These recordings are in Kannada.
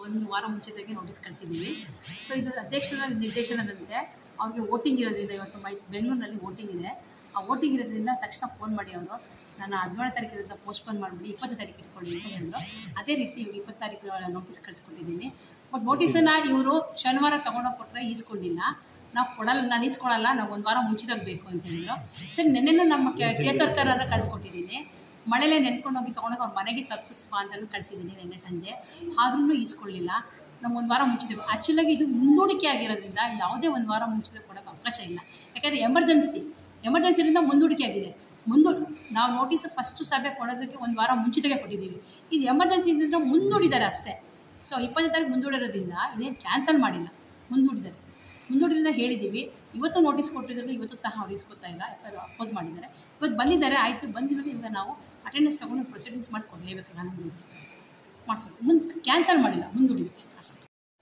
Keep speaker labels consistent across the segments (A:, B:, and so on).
A: ಒಂದು ವಾರ ಮುಂಚಿತವಾಗಿ ನೋಟಿಸ್ ಕಳಿಸಿದ್ದೀವಿ ಸೊ ಇದು ಅಧ್ಯಕ್ಷರ ನಿರ್ದೇಶನದಂತೆ ಅವ್ರಿಗೆ ವೋಟಿಂಗ್ ಇರೋದ್ರಿಂದ ಇವತ್ತು ಮೈಸ್ ಬೆಂಗಳೂರಿನಲ್ಲಿ ವೋಟಿಂಗ್ ಇದೆ ಆ ವೋಟಿಂಗ್ ಇರೋದ್ರಿಂದ ತಕ್ಷಣ ಫೋನ್ ಮಾಡಿ ಅವರು ನಾನು ಹದಿನೇಳು ತಾರೀಕಿನಿಂದ ಪೋಸ್ಟ್ಪೋನ್ ಮಾಡಿಬಿಡಿ ಇಪ್ಪತ್ತು ತಾರೀಕು ಇಟ್ಕೊಳ್ಳಿ ಅಂತ ಹೇಳಿದ್ರು ಅದೇ ರೀತಿ ಇವಾಗ ಇಪ್ಪತ್ತು ತಾರೀಕು ನೋಟಿಸ್ ಕಳಿಸ್ಕೊಟ್ಟಿದ್ದೀನಿ ಬಟ್ ನೋಟಿಸನ್ನು ಇವರು ಶನಿವಾರ ತೊಗೊಂಡೋಗಿ ಕೊಟ್ಟರೆ ಈಸ್ಕೊಂಡಿಲ್ಲ ನಾವು ಕೊಡಲ್ಲ ನಾನು ಈಸ್ಕೊಳಲ್ಲ ನಾವು ಒಂದು ವಾರ ಮುಂಚಿದಾಗ ಬೇಕು ಅಂತ ಹೇಳಿದ್ರು ಸರಿ ನೆನ್ನೆನೂ ನಮ್ಮ ಕೆ ಕೆ ಸರ್ಕಾರ ಕಳಿಸ್ಕೊಟ್ಟಿದ್ದೀನಿ ಮಳೆಲೇ ನೆನ್ಕೊಂಡು ಹೋಗಿ ತೊಗೊಂಡೋಗಿ ಅವ್ರ ಮನೆಗೆ ತಪ್ಪಿಸ್ಬಾ ಅಂತಲೂ ಕಳಿಸಿದ್ದೀನಿ ನಿನ್ನೆ ಸಂಜೆ ಆದ್ರೂ ಈಸ್ಕೊಳ್ಳಿಲ್ಲ ನಾವು ಒಂದು ವಾರ ಮುಂಚಿದೆ ಆ್ಯಕ್ಚುಲಾಗಿ ಇದು ಮುಂದೂಡಿಕೆ ಆಗಿರೋದ್ರಿಂದ ಯಾವುದೇ ಒಂದು ವಾರ ಮುಂಚಿತ ಕೊಡೋಕ್ಕೆ ಅವಕಾಶ ಇಲ್ಲ ಯಾಕಂದರೆ ಎಮರ್ಜೆನ್ಸಿ ಎಮರ್ಜೆನ್ಸಿಯಿಂದ ಮುಂದೂಡಿಕೆ ಆಗಿದೆ ಮುಂದೂ ನಾವು ನೋಟಿಸ್ ಫಸ್ಟ್ ಸಭೆ ಕೊಡೋದಕ್ಕೆ ಒಂದು ವಾರ ಮುಂಚಿತಗೆ ಕೊಟ್ಟಿದ್ದೀವಿ ಇದು ಎಮರ್ಜೆನ್ಸಿಯಿಂದ ಮುಂದೂಡಿದ್ದಾರೆ ಅಷ್ಟೇ ಸೊ ಇಪ್ಪತ್ತನೇ ತಾರೀಕು ಮುಂದೂಡಿರೋದ್ರಿಂದ ಇದೇನು ಕ್ಯಾನ್ಸಲ್ ಮಾಡಿಲ್ಲ ಮುಂದೂಡಿದ್ದಾರೆ ಮುಂದೂಡಿರೋದ್ರಿಂದ ಹೇಳಿದ್ದೀವಿ ಇವತ್ತು ನೋಟಿಸ್ ಕೊಟ್ಟಿದ್ರು ಇವತ್ತು ಸಹ ಅವ್ರು ಇಸ್ಕೊತಾ ಇಲ್ಲ ಯಾಕಂದ್ರೆ ಅಪೋಸ್ ಮಾಡಿದ್ದಾರೆ ಇವತ್ತು ಬಂದಿದ್ದಾರೆ ಆಯಿತು ಬಂದಿರೋದು ಇವಾಗ ನಾವು ಅಟೆಂಡೆನ್ಸ್ ತೊಗೊಂಡು ಪ್ರೊಸೀಡಿಂಗ್ಸ್ ಮಾಡಿ ಕೊಡಲೇಬೇಕು ನಾನು ಮಾಡ್ಕೊಡ್ತೀವಿ ಮುಂದೆ ಕ್ಯಾನ್ಸಲ್ ಮಾಡಿಲ್ಲ ಮುಂದೂಡಿದ್ವಿ ಅಷ್ಟೇ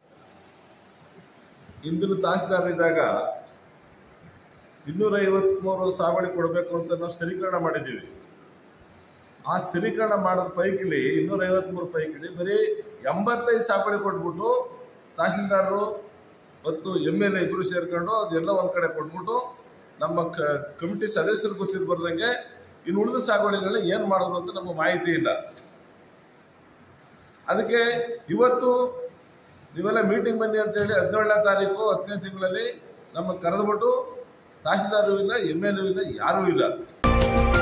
B: ಇಂದಿನ ತಹಶೀಲ್ದಾರ್ ಇದ್ದಾಗ ಇನ್ನೂರ ಐವತ್ಮೂರು ಸಾಗುವಳಿ ಕೊಡಬೇಕು ಅಂತ ನಾವು ಸ್ಥಿರೀಕರಣ ಮಾಡಿದ್ದೀವಿ ಆ ಸ್ಥಿರೀಕರಣ ಮಾಡಿದ ಪೈಕಿಲಿ ಇನ್ನೂರ ಐವತ್ಮೂರು ಪೈಕಿಲಿ ಬರೀ ಎಂಬತ್ತೈದು ಸಾಗುವಳಿ ಕೊಟ್ಬಿಟ್ಟು ತಹಶೀಲ್ದಾರರು ಮತ್ತು ಎಮ್ ಎಲ್ ಎ ಇಬ್ಬರು ಸೇರ್ಕೊಂಡು ಅದೆಲ್ಲ ಒಂದು ಕಡೆ ಕೊಟ್ಬಿಟ್ಟು ನಮ್ಮ ಕ ಕಮಿಟಿ ಸದಸ್ಯರು ಗೊತ್ತಿದ್ದು ಬರ್ದಂಗೆ ಇನ್ನು ಉಳಿದ ಸಾಗುವಳಿಗಳನ್ನ ಏನು ಮಾಡೋದು ಅಂತ ನಮಗೆ ಮಾಹಿತಿ ಇಲ್ಲ ಅದಕ್ಕೆ ಇವತ್ತು ನೀವೆಲ್ಲ ಮೀಟಿಂಗ್ ಬನ್ನಿ ಅಂತೇಳಿ ಹದಿನೇಳನೇ ತಾರೀಕು ಹತ್ತನೇ ತಿಂಗಳಲ್ಲಿ ನಮ್ಮ ಕರೆದುಬಿಟ್ಟು ತಹಶೀಲ್ದಾರು ಇಲ್ಲ ಎಮ್ ಎಲ್ ಎ ಇಲ್ಲ ಯಾರೂ ಇಲ್ಲ